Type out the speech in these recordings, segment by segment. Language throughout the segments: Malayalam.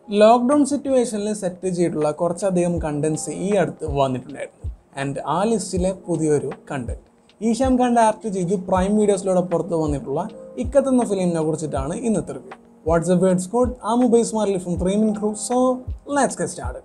ലോക്ക്ഡൗൺ സിറ്റുവേഷനിൽ സെറ്റ് ചെയ്തിട്ടുള്ള കുറച്ചധികം കണ്ടൻസ് ഈ അടുത്ത് വന്നിട്ടുണ്ടായിരുന്നു ആൻഡ് ആ ലിസ്റ്റിലെ പുതിയൊരു കണ്ടന്റ് ഈശാം ഖാൻ ഡയറക്റ്റ് ചെയ്ത് പ്രൈം വീഡിയോസിലൂടെ പുറത്ത് വന്നിട്ടുള്ള ഇക്കത്ത് എന്ന ഫിലിമിനെ കുറിച്ചിട്ടാണ് ഇന്നത്തെ റിവ്യൂ വാട്സ്ആപ്പ് വേർഡ്സ് കോഡ് ആ mobile smart from three min crew so let's get start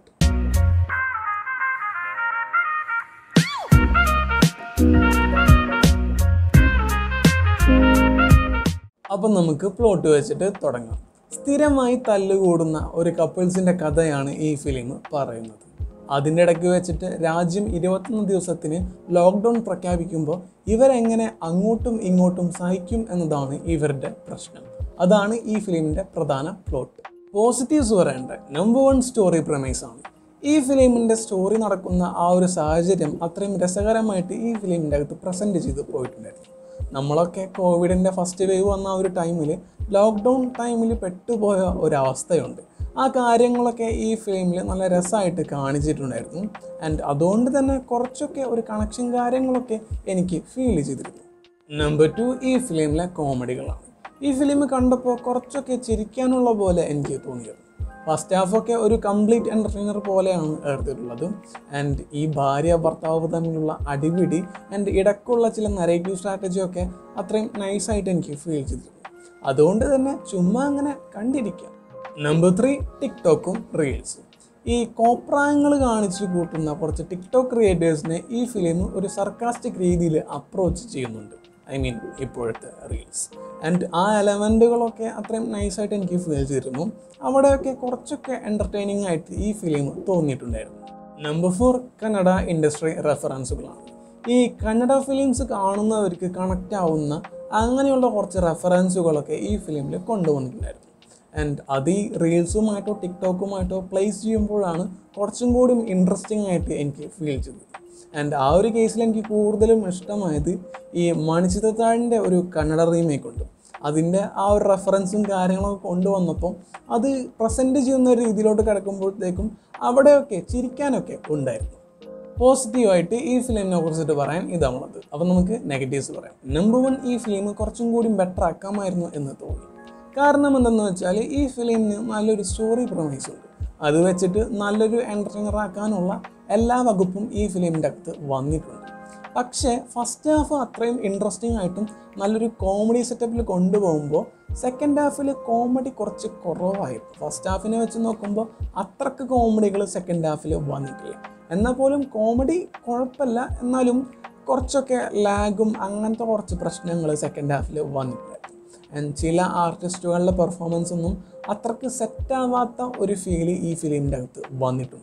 അപ്പം നമുക്ക് പ്ലോട്ട് വെച്ചിട്ട് തുടങ്ങാം സ്ഥിരമായി തല്ലുകൂടുന്ന ഒരു കപ്പിൾസിൻ്റെ കഥയാണ് ഈ ഫിലിം പറയുന്നത് അതിൻ്റെ ഇടയ്ക്ക് വെച്ചിട്ട് രാജ്യം ഇരുപത്തൊന്ന് ദിവസത്തിന് ലോക്ക്ഡൗൺ പ്രഖ്യാപിക്കുമ്പോൾ ഇവരെങ്ങനെ അങ്ങോട്ടും ഇങ്ങോട്ടും സഹിക്കും എന്നതാണ് ഇവരുടെ പ്രശ്നം അതാണ് ഈ ഫിലിമിൻ്റെ പ്രധാന പ്ലോട്ട് പോസിറ്റീവ്സ് പറയേണ്ട നമ്പർ വൺ സ്റ്റോറി പ്രമേസ് ആണ് ഈ ഫിലിമിൻ്റെ സ്റ്റോറി നടക്കുന്ന ആ ഒരു സാഹചര്യം അത്രയും രസകരമായിട്ട് ഈ ഫിലിമിൻ്റെ അകത്ത് പ്രസൻറ്റ് ചെയ്ത് പോയിട്ടുണ്ടായിരുന്നു നമ്മളൊക്കെ കോവിഡിൻ്റെ ഫസ്റ്റ് വേവ് വന്ന ആ ഒരു ടൈമിൽ ലോക്ക്ഡൗൺ ടൈമിൽ പെട്ടുപോയ ഒരവസ്ഥയുണ്ട് ആ കാര്യങ്ങളൊക്കെ ഈ ഫിലിമിൽ നല്ല രസമായിട്ട് കാണിച്ചിട്ടുണ്ടായിരുന്നു ആൻഡ് അതുകൊണ്ട് തന്നെ കുറച്ചൊക്കെ ഒരു കണക്ഷൻ കാര്യങ്ങളൊക്കെ എനിക്ക് ഫീൽ ചെയ്തിരുന്നു നമ്പർ ടു ഈ ഫിലിമിലെ കോമഡികളാണ് ഈ ഫിലിം കണ്ടപ്പോൾ കുറച്ചൊക്കെ ചിരിക്കാനുള്ള പോലെ എനിക്ക് തോന്നിയത് ഫസ്റ്റ് ഹാഫൊക്കെ ഒരു കംപ്ലീറ്റ് എൻ്റർടൈനർ പോലെയാണ് എടുത്തിട്ടുള്ളത് ആൻഡ് ഈ ഭാര്യ ഭർത്താവ് തമ്മിലുള്ള അടിപിടി ആൻഡ് ഇടയ്ക്കുള്ള ചില നരേറ്റീവ് സ്ട്രാറ്റജിയൊക്കെ അത്രയും നൈസായിട്ട് എനിക്ക് ഫീൽ ചെയ്തിരുന്നു അതുകൊണ്ട് തന്നെ ചുമ്മാ അങ്ങനെ കണ്ടിരിക്കാം നമ്പർ ത്രീ ടിക്ടോക്കും റീൽസും ഈ കോപ്രായങ്ങൾ കാണിച്ച് കൂട്ടുന്ന കുറച്ച് ടിക്ടോക്ക് ക്രിയേറ്റേഴ്സിനെ ഈ ഫിലിം ഒരു സർക്കാസ്റ്റിക് രീതിയിൽ അപ്രോച്ച് ചെയ്യുന്നുണ്ട് ഐ മീൻ ഇപ്പോഴത്തെ റീൽസ് ആൻഡ് ആ എലമെൻറ്റുകളൊക്കെ അത്രയും നൈസായിട്ട് എനിക്ക് ഫീൽ ചെയ്തിരുന്നു അവിടെയൊക്കെ കുറച്ചൊക്കെ എൻ്റർടൈനിങ് ആയിട്ട് ഈ ഫിലിം തോന്നിയിട്ടുണ്ടായിരുന്നു നമ്പർ ഫോർ കന്നഡ ഇൻഡസ്ട്രി റെഫറൻസുകളാണ് ഈ കന്നഡ ഫിലിംസ് കാണുന്നവർക്ക് കണക്റ്റ് ആവുന്ന അങ്ങനെയുള്ള കുറച്ച് റെഫറൻസുകളൊക്കെ ഈ ഫിലിമിൽ കൊണ്ടുവന്നിട്ടുണ്ടായിരുന്നു ആൻഡ് അത് ഈ റീൽസുമായിട്ടോ ടിക്ടോക്കുമായിട്ടോ പ്ലേസ് ചെയ്യുമ്പോഴാണ് കുറച്ചും കൂടി ഇൻട്രസ്റ്റിംഗ് ആയിട്ട് എനിക്ക് ഫീൽ ചെയ്തത് ആൻഡ് ആ ഒരു കേസിൽ എനിക്ക് കൂടുതലും ഇഷ്ടമായത് ഈ മണിച്ചിത്രത്താഴിൻ്റെ ഒരു കന്നഡ റീമേക്ക് ഉണ്ട് അതിൻ്റെ ആ ഒരു റെഫറൻസും കാര്യങ്ങളൊക്കെ കൊണ്ടുവന്നപ്പോൾ അത് പ്രസൻറ്റ് ചെയ്യുന്ന ഒരു രീതിയിലോട്ട് കിടക്കുമ്പോഴത്തേക്കും അവിടെയൊക്കെ ചിരിക്കാനൊക്കെ ഉണ്ടായിരുന്നു പോസിറ്റീവായിട്ട് ഈ ഫിലിമിനെ കുറിച്ചിട്ട് പറയാൻ ഇതാണുള്ളത് അപ്പോൾ നമുക്ക് നെഗറ്റീവ്സ് പറയാം നമ്പർ വൺ ഈ ഫിലിം കുറച്ചും കൂടി ബെറ്റർ ആക്കാമായിരുന്നു എന്ന് തോന്നി കാരണം എന്തെന്ന് വെച്ചാൽ ഈ ഫിലിമിന് നല്ലൊരു സ്റ്റോറി പ്രൊമൈസ് ഉണ്ട് അത് വെച്ചിട്ട് നല്ലൊരു എൻ്റർടൈനർ ആക്കാനുള്ള എല്ലാ വകുപ്പും ഈ ഫിലിമിൻ്റെ അകത്ത് വന്നിട്ടുണ്ട് പക്ഷേ ഫസ്റ്റ് ഹാഫ് അത്രയും ഇൻട്രസ്റ്റിംഗ് ആയിട്ടും നല്ലൊരു കോമഡി സെറ്റപ്പിൽ കൊണ്ടുപോകുമ്പോൾ സെക്കൻഡ് ഹാഫിൽ കോമഡി കുറച്ച് കുറവായിരുന്നു ഫസ്റ്റ് ഹാഫിനെ വെച്ച് നോക്കുമ്പോൾ അത്രക്ക് കോമഡികൾ സെക്കൻഡ് ഹാഫിൽ വന്നിട്ടില്ല എന്നാൽ പോലും കോമഡി കുഴപ്പമില്ല എന്നാലും കുറച്ചൊക്കെ ലാഗും അങ്ങനത്തെ കുറച്ച് പ്രശ്നങ്ങൾ സെക്കൻഡ് ഹാഫിൽ വന്നിട്ടില്ല ആൻഡ് ചില ആർട്ടിസ്റ്റുകളുടെ പെർഫോമൻസ് ഒന്നും അത്രക്ക് സെറ്റാവാത്ത ഒരു ഫീല് ഈ ഫിലിമിൻ്റെ അകത്ത് വന്നിട്ടുണ്ട്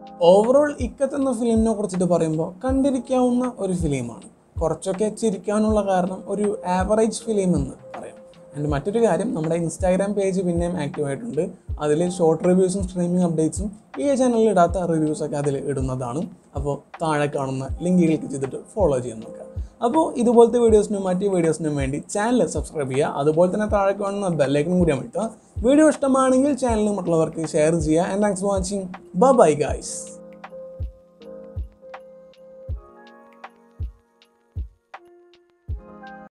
ഓവറോൾ ഇക്കത്ത് എന്ന ഫിലിമിനെ കുറിച്ചിട്ട് പറയുമ്പോൾ കണ്ടിരിക്കാവുന്ന ഒരു ഫിലിമാണ് കുറച്ചൊക്കെ ചിരിക്കാനുള്ള കാരണം ഒരു ആവറേജ് ഫിലിം എന്ന് പറയാം ആൻഡ് മറ്റൊരു കാര്യം നമ്മുടെ ഇൻസ്റ്റാഗ്രാം പേജ് പിന്നെയും ആക്റ്റീവ് ആയിട്ടുണ്ട് അതിൽ ഷോർട്ട് റിവ്യൂസും സ്ട്രീമിംഗ് അപ്ഡേറ്റ്സും ഈ ചാനലിൽ ഇടാത്ത റിവ്യൂസൊക്കെ അതിൽ ഇടുന്നതാണ് അപ്പോൾ താഴെ കാണുന്ന ലിങ്ക് ക്ലിക്ക് ചെയ്തിട്ട് ഫോളോ ചെയ്യാൻ നോക്കുക അപ്പോൾ ഇതുപോലത്തെ വീഡിയോസിനും മറ്റ് വീഡിയോസിനും വേണ്ടി ചാനൽ സബ്സ്ക്രൈബ് ചെയ്യുക അതുപോലെ തന്നെ താഴെ കാണുന്ന ബെല്ലൈക്കനും കൂടി അമർത്തുക വീഡിയോ ഇഷ്ടമാണെങ്കിൽ ചാനൽ മറ്റുള്ളവർക്ക് ഷെയർ ചെയ്യുക and thanks for watching bye guys